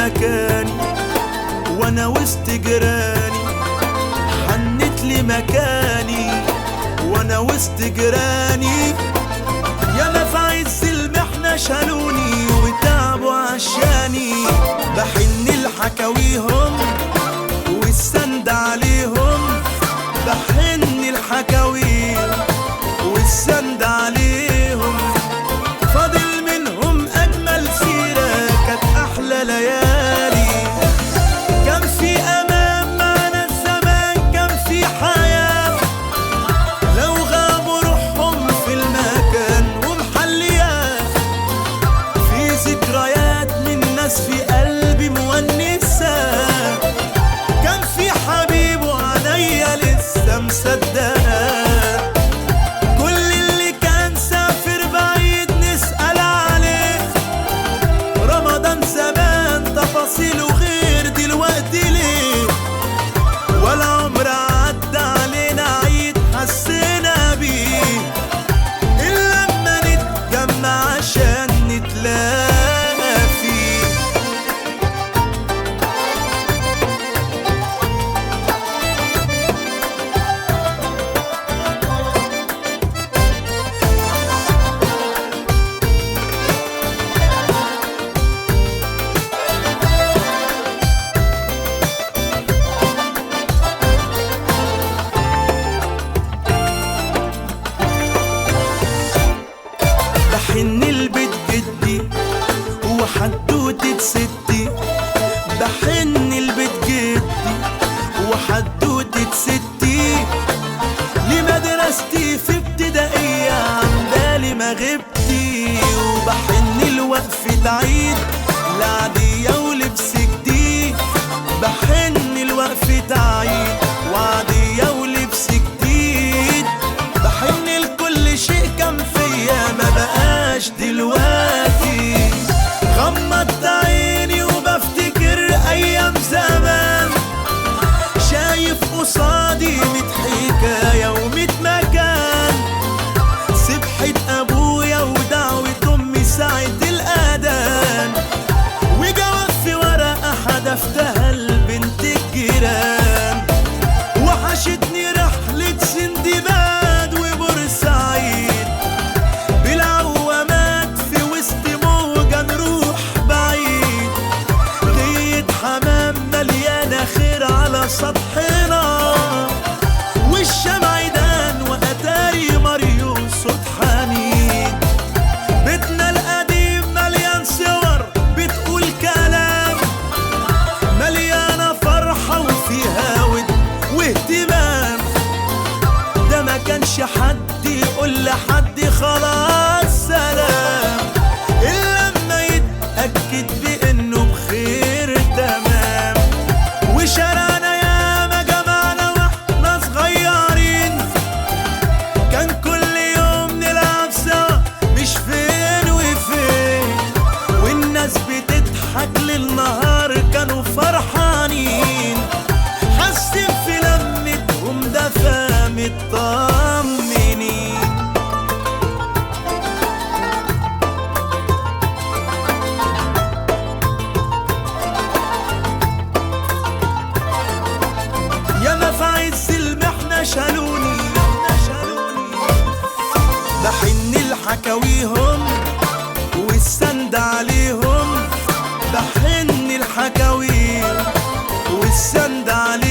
مكاني وانا وسط جيراني حنت لي مكاني وانا وسط جيراني يا ما في عز المحنة شالوني وتعبوا عشاني بحن لحكاويهم والسند عليهم بحن الحكاويهم والسند عليهم فاضل منهم أجمل سيرة كانت أحلى ليالي كان في أمان معنا الزمان كان في حياة لو غابوا روحهم في المكان ومحليات في ذكريات من ناس في قلبي مونسة كان في حبيب وعينيا لسه مصدقة كل اللي كان سافر بعيد نسأل عليه رمضان زمان تفاصيله غير دلوقتي ليه ولا عمر عدى علينا عيد حسينا بيه إلا لما نتجمع عشان نتلاقى فيه بحن البيت جدي وحدوتة ستي بحن البيت جدي وحدوتة ستي لمدرستي في ابتدائية عن بالي ما غبتي وبحن الوقفة عيد لعدية ولبس جديد بحن الوقفة عيد وعدية ولبس جديد بحن لكل شيء كان فيا ما بقاش دلوقتي غمضت عيني وبفتكر ايام زمان شايف قصادي ميت حكاية وميت مكان سبحة ابويا ودعوة امي ساعة الاذان وجواب في ورقة حدفتها لبنت الجيران وحشتني رحلة سندباد وبورسعيد بالعوامات في وسط موجة نروح بعيد غية حمام مليانة خير على سطحنا والشمعدان وأتاري ماريو صوت حنين بيتنا القديم مليان صور بتقول كلام مليانة فرحة وفيها ود واهتمام ده ما كانش حد يقول لحد خلاص سلام إلا لما يتأكد بإنه بخير تمام وشارعنا ياما جمعنا واحنا صغيرين كان كل يوم نلعب سوا مش فين وفين والناس بتضحك للنهار كانوا فرحانين حاسين في لمتهم دفا مطمنين يا ما في عز المحنة شالوني بحن لحكاويهم والسند عليهم بحن الحكاويهم والسند عليهم